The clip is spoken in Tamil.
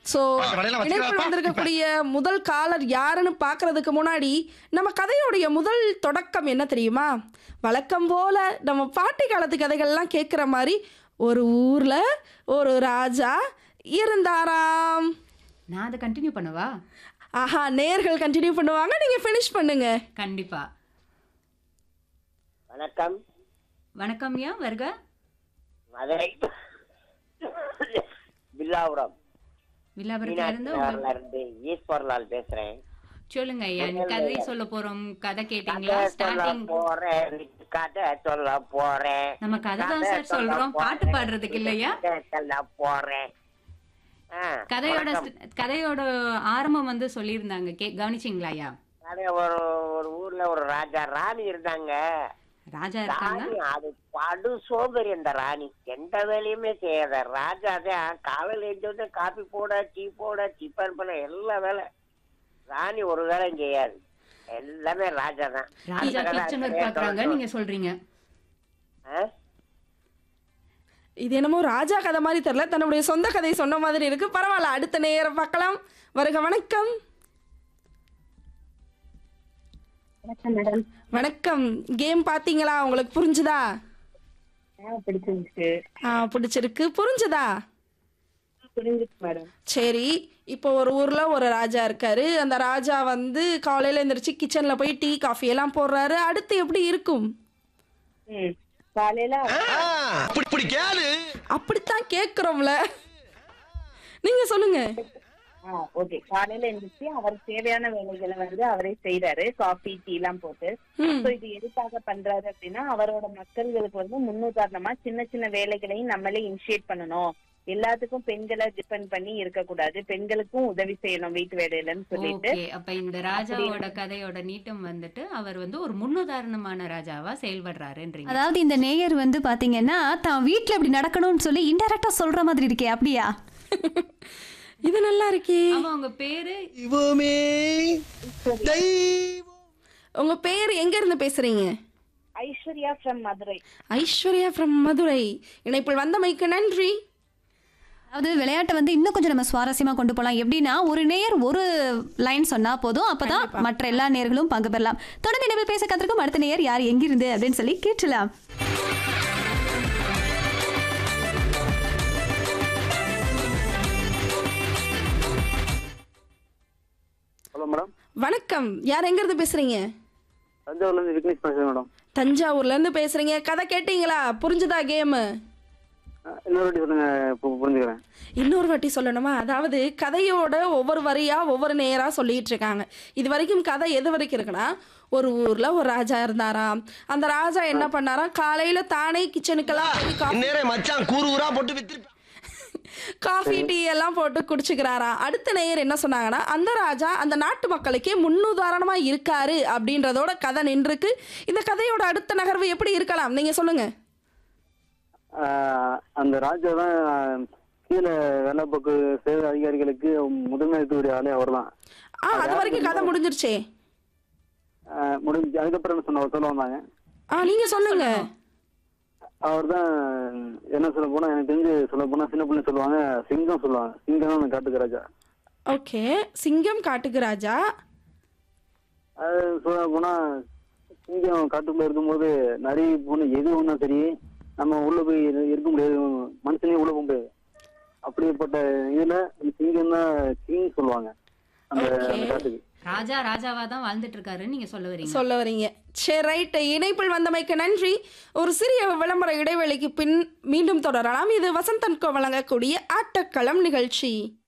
ஸோ வலையெல்லாம் இணைப்பில் வச்சுக்கிறாப்பா. வந்திருக்கக்கூடிய முதல் காலர் யாருன்னு பார்க்கறதுக்கு முன்னாடி நம்ம கதையோடைய முதல் தொடக்கம் என்ன தெரியுமா வழக்கம் போல நம்ம பாட்டி காலத்து கதைகள்லாம் கேட்குற மாதிரி ஒரு ஊரில் ஒரு ராஜா இருந்தாராம் நான் அதை கண்டினியூ பண்ணவா ஆஹா நேர்கள் கண்டினியூ பண்ணுவாங்க நீங்கள் ஃபினிஷ் பண்ணுங்க கண்டிப்பா வணக்கம் வணக்கம் யா வருக மதுரை பில்லாபுரம் வில்லாபுரத்துல இருந்து உங்க- மீனாட்சிநகர்ல இருந்து ஈஸ்வர்லால் பேசுறேன் சொல்லுங்க ஐயா நீ கதை சொல்ல போறோம் கதை கேட்டீங்களா கதை சொல்ல ஸ்டார்டிங் போறேன் கதை சொல்ல போறேன் நம்ம கதை தான் கதை சார் சொல்ல சொல்றோம் பாட்டு போறேன். பாடுறதுக்கு இல்லையா கதை சொல்ல போறேன் ஆ, கதையோட வணக்கம். st- கதையோட ஆரம்பம் வந்து சொல்லியிருந்தாங்க கே கவனிச்சிங்களா ஐயா கதை ஒரு ஒரு ஊர்ல ஒரு ராஜா ராணி இருந்தாங்க ராஜா இருக்காங்க ராணி அது படு சோம்பேறி அந்த ராணி எந்த வேலையுமே செய்யாத ராஜா தான் காலையில எழுந்து காபி போட டீ போட டிஃபன் பண்ண எல்லா வேலை ராணி ஒரு வேலையும் செய்யாது எல்லாமே ராஜா தான் ராஜா அந்த கதை கிச்சன் ஒர்க் அப்படியே பாக்குறாங்க தொடரும். நீங்க சொல்றீங்க ஆ? இது என்னமோ ராஜா கதை மாதிரி தெரில தன்னுடைய சொந்த கதை சொன்ன மாதிரி இருக்கு பரவாயில்ல அடுத்த நேரம் பார்க்கலாம் வருக வணக்கம் வணக்கம் மேடம் வணக்கம் கேம் பார்த்தீங்களா உங்களுக்கு புரிஞ்சுதா பிடிச்சிருந்துச்சு ஆ பிடிச்சிருக்கு புரிஞ்சுதா புரிஞ்சுச்சு மேடம் சரி இப்போ ஒரு ஊரில் ஒரு ராஜா இருக்காரு அந்த ராஜா வந்து காலையில் எழுந்திரிச்சு கிச்சனில் போய் டீ காஃபி எல்லாம் போடுறாரு அடுத்து எப்படி இருக்கும் ம் காலையில இப்படி இப்படி கேளு அப்படித்தான் கேட்குறோம்ல நீங்கள் சொல்லுங்க ஆ ஓகே காலையில எழுந்திரிச்சு அவர் தேவையான வேலைகளை வந்து அவரே செய்யறாரு காஃபி டீ எல்லாம் போட்டு ம் சோ இது எதுக்காக பண்றாரு அப்படின்னா அவரோட மக்கள்களுக்கு வந்து முன்னுதாரணமா சின்ன சின்ன வேலைகளையும் நம்மளே இனிஷியேட் பண்ணணும் எல்லாத்துக்கும் பெண்களை டிபெண்ட் பண்ணி இருக்கக்கூடாது பெண்களுக்கும் உதவி செய்யணும் வீட்டு வேலையிலன்னு சொல்லிட்டு ஓகே அப்ப இந்த ராஜாவோட கதையோட நீட்டம் வந்துட்டு அவர் வந்து ஒரு முன்னுதாரணமான ராஜாவா செயல்படுறாருன்றீங்க அதாவது இந்த நேயர் வந்து பாத்தீங்கன்னா தான் வீட்ல இப்படி நடக்கணும்னு சொல்லி இன்டெரக்டா சொல்ற மாதிரி இருக்கே அப்படியா இது நல்லா இருக்கே ஆமா உங்க பேரு இவமே தெய்வம் உங்கள் பேர் எங்கேருந்து பேசுகிறீங்க ஐஸ்வர்யா ஃப்ரம் மதுரை ஐஸ்வர்யா ஃப்ரம் மதுரை இணைப்பில் வந்தமைக்கு நன்றி அதாவது விளையாட்டை வந்து இன்னும் கொஞ்சம் நம்ம சுவாரஸ்யமா கொண்டு போகலாம் எப்படின்னா ஒரு நேயர் ஒரு லைன் சொன்னா போதும் அப்பதான் மற்ற எல்லா நேயர்களும் பங்கு பெறலாம் தொடர்ந்து நினைவில் பேச கத்திருக்கும் அடுத்த நேயர் யார் எங்கிருந்து அப்படின்னு சொல்லி கேட்கலாம் ஹலோ மேடம் வணக்கம் யார் எங்கேருந்து பேசுகிறீங்க தஞ்சாவூர்ல இருந்து விக்னேஷ் பேசுறேன் மேடம் தஞ்சாவூர்லேருந்து பேசுகிறீங்க கதை கேட்டீங்களா புரிஞ்சுதா கேமு அஹ் இன்னொரு வாட்டி சொல்லுங்க பு- புரிஞ்சுக்கிறேன் இன்னொரு வாட்டி சொல்லணுமா அதாவது கதையோட ஒவ்வொரு வரியா ஒவ்வொரு நேரா சொல்லிட்டு இருக்காங்க இது வரைக்கும் கதை எது வரைக்கும் இருக்குன்னா ஒரு ஊர்ல ஒரு ராஜா இருந்தாராம் அந்த ராஜா என்ன பண்ணாராம் காலையில தானே கிச்சனுக்கெல்லாம் போய் காஃபி இந்நேரம் மச்சான் கூறு ஊரா போட்டு வித்து காஃபி டீ எல்லாம் போட்டு குடிச்சுக்கிறாராம் அடுத்த நேயர் என்ன சொன்னாங்கன்னா அந்த ராஜா அந்த நாட்டு மக்களுக்கே முன்னுதாரணமா இருக்காரு அப்படின்றதோட கதை நின்றுருக்கு இந்த கதையோட அடுத்த நகர்வு எப்படி இருக்கலாம் நீங்க சொல்லுங்க அஹ் அந்த ராஜா தான் கீழே வேலை பார்க்க சேவை அதிகாரிகளுக்கு முதன்மை இருக்கக்கூடிய ஆளே அவர் தான் ஆ அது வரைக்கும் கதை முடிஞ்சிருச்சே முடிஞ்சு அதுக்கப்புறம் என்ன சொன்ன சொல்ல வந்தாங்க ஆ நீங்க சொல்லுங்க அவர் தான் என்ன சொல்ல போனா எனக்கு தெரிஞ்சு சொல்ல போனா சின்ன பிள்ளை சொல்லுவாங்க சிங்கம் சொல்லுவாங்க சிங்கம் தான் அந்த காட்டுக்கு ராஜா ஓகே சிங்கம் காட்டுக்கு ராஜா அது சொல்ல போனா சிங்கம் காட்டுக்குள்ள இருக்கும்போது நிறைய பொண்ணு எது ஒன்றா சரி நம்ம உள்ள போய் இரு- இருக்க முடியாது மனுஷனே உள்ள போக முடியாது அப்படிப்பட்ட இதுல இந்த சிங்கம் தான் கிங் சொல்லுவாங்க அந்த அந்த காட்டுக்கு ராஜா ராஜாவா தான் வாழ்ந்துட்டு இருக்காருன்னு நீங்க சொல்ல வரீங்க சொல்ல வரீங்க சரி ரைட்டு இணைப்பில் வந்தமைக்கு நன்றி ஒரு சிறிய விளம்பர இடைவெளிக்கு பின் மீண்டும் தொடரலாம் இது வசந்தன்கோ வழங்கக்கூடிய ஆட்டக்களம் நிகழ்ச்சி